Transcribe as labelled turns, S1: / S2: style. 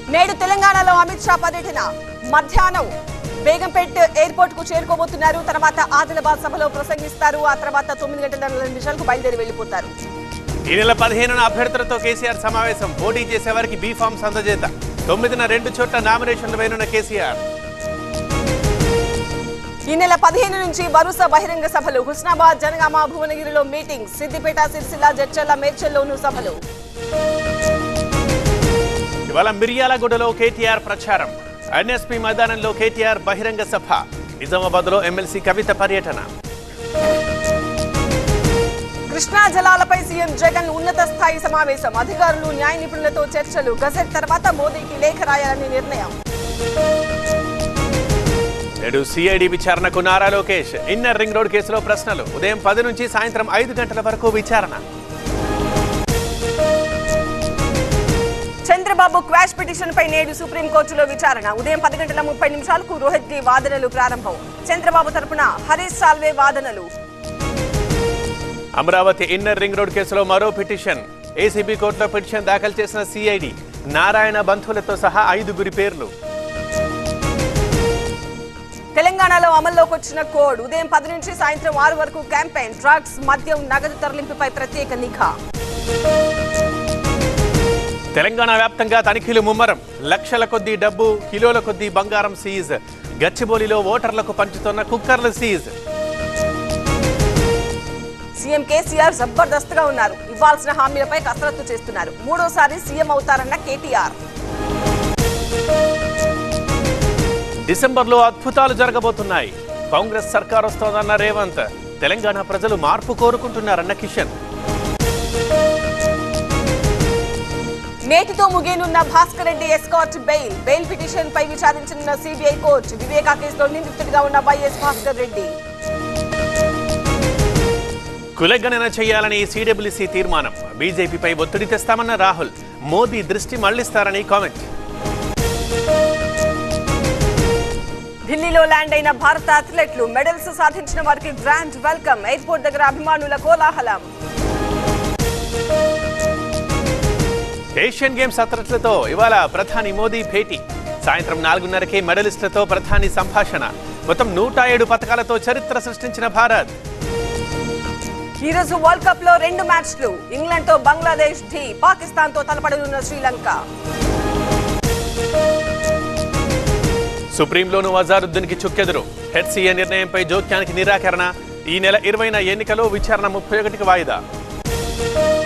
S1: నేడు తెలంగాణలో అమిత్ షా పర్యటన మధ్యాహ్నం బేగంపేట్ ఎయిర్పోర్ట్ కు చేరుకోబోతున్నారు తర్వాత ఆదిలాబాద్ సభలో ప్రసంగిస్తారు ఆ తర్వాత తొమ్మిది గంటల నలభై నిమిషాలకు బయలుదేరి వెళ్లిపోతారు
S2: ఈ నెల పదిహేనున అభ్యర్థులతో కేసీఆర్ సమావేశం పోటీ చేసే వారికి బీ ఫామ్స్ అందజేత తొమ్మిదిన రెండు చోట్ల నామినేషన్లు వేనున్న కేసీఆర్
S1: ఈ నెల పదిహేను నుంచి వరుస బహిరంగ సభలు హుస్నాబాద్ జనగామ భువనగిరిలో మీటింగ్ సిద్దిపేట సిరిసిల్ల జడ్చల్ల మేడ్చల్లోనూ సభలు
S2: ఇవాళ మిర్యాలగూడలో కేటీఆర్ ప్రచారం ఎన్ఎస్పీ మైదానంలో కేటీఆర్ బహిరంగ సభ నిజామాబాద్లో ఎమ్మెల్సీ కవిత పర్యటన
S1: కృష్ణా జలాలపై సీఎం జగన్ ఉన్నత స్థాయి సమావేశం అధికారులు న్యాయ నిపుణులతో చర్చలు గజెట్ తర్వాత మోదీకి లేఖ రాయాలని నిర్ణయం
S2: నేడు సిఐడి విచారణకు Nara Lokesh inner ring road కేసులో ప్రశ్నలు ఉదయం పది నుంచి సాయంత్రం ఐదు గంటల వరకు విచారణ
S1: చంద్రబాబు క్వాష్ పిటిషన్ పై నేడు సుప్రీంకోర్టులో విచారణ ఉదయం పది గంటల ముప్పై నిమిషాలకు రోహిత్గి వాదనలు ప్రారంభం చంద్రబాబు తరపున హరీష్ సాల్వే వాదనలు
S2: అమరావతి ఇన్నర్ రింగ్ రోడ్ కేసులో మరో పిటిషన్ ఏసీబీ కోర్టులో పిటిషన్ దాఖలు చేసిన సిఐడి నారాయణ బంధువులతో సహా ఐదుగురి పేర్లు
S1: తెలంగాణలో అమల్లోకి వచ్చిన కోడ్ ఉదయం పది నుంచి సాయంత్రం ఆరు వరకు క్యాంపెయిన్ డ్రగ్స్ మద్యం నగదు తరలింపుపై ప్రత్యేక నిఘా
S2: తెలంగాణ వ్యాప్తంగా తనిఖీలు ముమ్మరం లక్షల కొద్దీ డబ్బు కిలోల కొద్దీ బంగారం సీజ్ గచ్చిబౌలిలో ఓటర్లకు పంచుతున్న కుక్కర్లు సీజ్
S1: సీఎం కేసీఆర్ జబర్దస్త్గా ఉన్నారు ఇవ్వాల్సిన హామీలపై కసరత్తు చేస్తున్నారు మూడోసారి సీఎం అవుతారన్న కేటీఆర్
S2: డిసెంబర్లో అద్భుతాలు జరగబోతున్నాయి కాంగ్రెస్ సర్కార్ వస్తోందన్న రేవంత్ తెలంగాణ ప్రజలు మార్పు కోరుకుంటున్నారన్న కిషన్
S1: నేటితో ముగియనున్న Bhaskar Reddy escort bail bail petition పై విచారించనున్న సిబిఐ కోర్టు వివేకా కేసులో నిందితుడిగా ఉన్న వైఎస్ భాస్కర్ రెడ్డి
S2: కులగణన చేయాలని సిడబ్ల్యూసీ తీర్మానం బీజేపీపై ఒత్తిడి తెస్తామన్న రాహుల్ మోదీ దృష్టి మళ్లిస్తారని కామెంట్
S1: ఢిల్లీలో ల్యాండ్ అయిన భారత అథ్లెట్లు మెడల్స్ సాధించిన వారికి గ్రాండ్ వెల్కమ్ ఎయిర్పోర్ట్ దగ్గర అభిమానుల కోలాహలం
S2: ఏషియన్ గేమ్స్ అథ్లెట్లతో ఇవాళ ప్రధాని మోదీ భేటీ సాయంత్రం నాలుగున్నరకే మెడలిస్టులతో ప్రధాని సంభాషణ మొత్తం నూట ఏడు పథకాలతో చరిత్ర సృష్టించిన భారత్
S1: ఈ రోజు వరల్డ్ కప్ లో రెండు మ్యాచ్లు ఇంగ్లాండ్ తో బంగ్లాదేశ్ ఢీ పాకిస్తాన్ తో తలపడనున్న శ్రీలంక
S2: సుప్రీంలోను అజారుద్దీన్కి చుక్కెదురు హెచ్సీఏ నిర్ణయంపై జోక్యానికి నిరాకరణ ఈ నెల ఇరవైన ఎన్నికలో విచారణ ముప్పై ఒకటికి వాయిదా